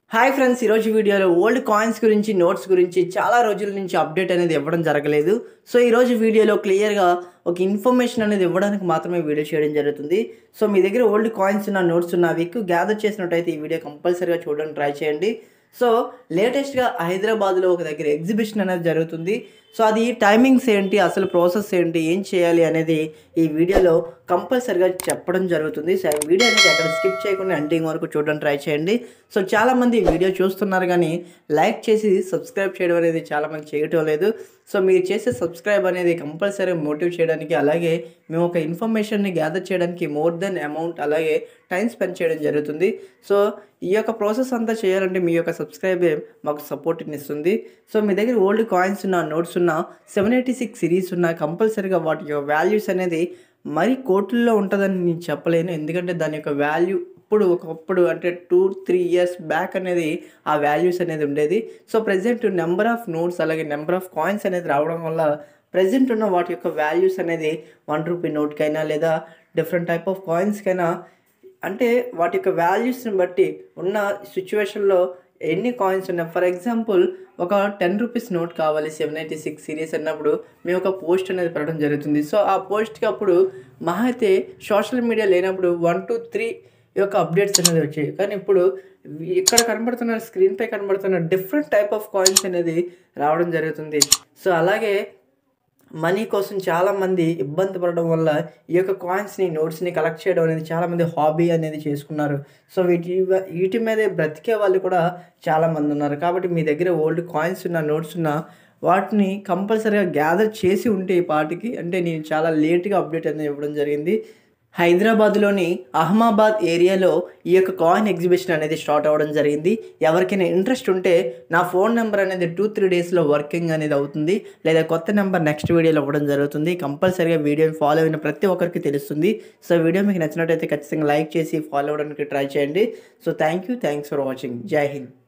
hi friends ఈరోజు వీడియోలో old coins గురించి నోట్స్ గురించి చాలా రోజుల నుంచి అప్డేట్ అనేది ఇవ్వడం జరగలేదు సో ఈరోజు వీడియోలో క్లియర్గా ఒక ఇన్ఫర్మేషన్ అనేది ఇవ్వడానికి మాత్రమే వీడియో చేయడం జరుగుతుంది సో మీ దగ్గర ఓల్డ్ కాయిన్స్ ఉన్న నోట్స్ ఉన్న వీక్ గ్యాదర్ చేసినట్టయితే ఈ వీడియో కంపల్సరీగా చూడడానికి ట్రై చేయండి సో లేటెస్ట్గా హైదరాబాద్లో ఒక దగ్గర ఎగ్జిబిషన్ అనేది జరుగుతుంది సో అది టైమింగ్స్ ఏంటి అసలు ప్రాసెస్ ఏంటి ఏం చేయాలి అనేది ఈ వీడియోలో కంపల్సరిగా చెప్పడం జరుగుతుంది సో ఈ వీడియో అనేది అక్కడ స్కిప్ చేయకుండా ఎండింగ్ వరకు చూడడం ట్రై చేయండి సో చాలామంది ఈ వీడియో చూస్తున్నారు కానీ లైక్ చేసి సబ్స్క్రైబ్ చేయడం అనేది చాలామంది చేయటం లేదు సో మీరు చేసే సబ్స్క్రైబ్ అనేది కంపల్సరీ మోటివ్ చేయడానికి అలాగే మేము ఒక ఇన్ఫర్మేషన్ని గ్యాదర్ చేయడానికి మోర్ దెన్ అమౌంట్ అలాగే టైం స్పెండ్ చేయడం జరుగుతుంది సో ఈ యొక్క ప్రాసెస్ అంతా చేయాలంటే మీ యొక్క సబ్స్క్రైబే మాకు సపోర్ట్ని ఇస్తుంది సో మీ దగ్గర ఓల్డ్ కాయిన్స్ ఉన్న నోట్స్ ఉన్న సెవెన్ ఎయిటీ సిక్స్ సిరీస్ ఉన్న కంపల్సరీగా వాటి యొక్క వాల్యూస్ అనేది మరి కోట్లలో ఉంటుందని నేను చెప్పలేను ఎందుకంటే దాని యొక్క వాల్యూ ఇప్పుడు ఒకప్పుడు అంటే టూ త్రీ ఇయర్స్ బ్యాక్ అనేది ఆ వాల్యూస్ అనేది ఉండేది so present number of notes అలాగే నెంబర్ ఆఫ్ కాయిన్స్ అనేది రావడం వల్ల ప్రజెంట్ ఉన్న వాటి యొక్క వాల్యూస్ అనేది వన్ రూపీ నోట్కైనా లేదా డిఫరెంట్ టైప్ ఆఫ్ కాయిన్స్కైనా అంటే వాటి యొక్క వాల్యూస్ని బట్టి ఉన్న సిచ్యువేషన్లో ఎన్ని కాయిన్స్ ఉన్నాయి ఫర్ ఎగ్జాంపుల్ ఒక టెన్ రూపీస్ నోట్ కావాలి సెవెన్ ఎయిటీ సిక్స్ సిరీస్ అన్నప్పుడు మేము ఒక పోస్ట్ అనేది పెట్టడం జరుగుతుంది సో ఆ పోస్ట్కి అప్పుడు మహా అయితే సోషల్ మీడియా లేనప్పుడు వన్ టూ త్రీ యొక్క అప్డేట్స్ అనేది వచ్చాయి కానీ ఇప్పుడు ఇక్కడ కనబడుతున్న స్క్రీన్పై కనబడుతున్న డిఫరెంట్ టైప్ ఆఫ్ కాయిన్స్ అనేది రావడం జరుగుతుంది సో అలాగే మనీ కోసం చాలామంది ఇబ్బంది పడడం వల్ల ఈ యొక్క కాయిన్స్ని నోట్స్ని కలెక్ట్ చేయడం అనేది చాలామంది హాబీ అనేది చేసుకున్నారు సో వీటి వీటి మీదే బ్రతికే వాళ్ళు కూడా చాలామంది ఉన్నారు కాబట్టి మీ దగ్గర ఓల్డ్ కాయిన్స్ ఉన్న నోట్స్ ఉన్న వాటిని కంపల్సరీగా గ్యాదర్ చేసి ఉంటే ఈ పాటికి అంటే నేను చాలా లేట్గా అప్డేట్ అనేది ఇవ్వడం జరిగింది హైదరాబాద్లోని అహ్మాబాద్ ఏరియాలో ఈ యొక్క కాయిన్ ఎగ్జిబిషన్ అనేది స్టార్ట్ అవ్వడం జరిగింది ఎవరికైనా ఇంట్రెస్ట్ ఉంటే నా ఫోన్ నెంబర్ అనేది టూ త్రీ డేస్లో వర్కింగ్ అనేది అవుతుంది లేదా కొత్త నెంబర్ నెక్స్ట్ వీడియోలో ఇవ్వడం జరుగుతుంది కంపల్సరీగా వీడియోని ఫాలో అయిన ప్రతి ఒక్కరికి తెలుస్తుంది సో వీడియో మీకు నచ్చినట్టయితే ఖచ్చితంగా లైక్ చేసి ఫాలో అవ్వడానికి ట్రై చేయండి so thank you thanks for watching జై హింద్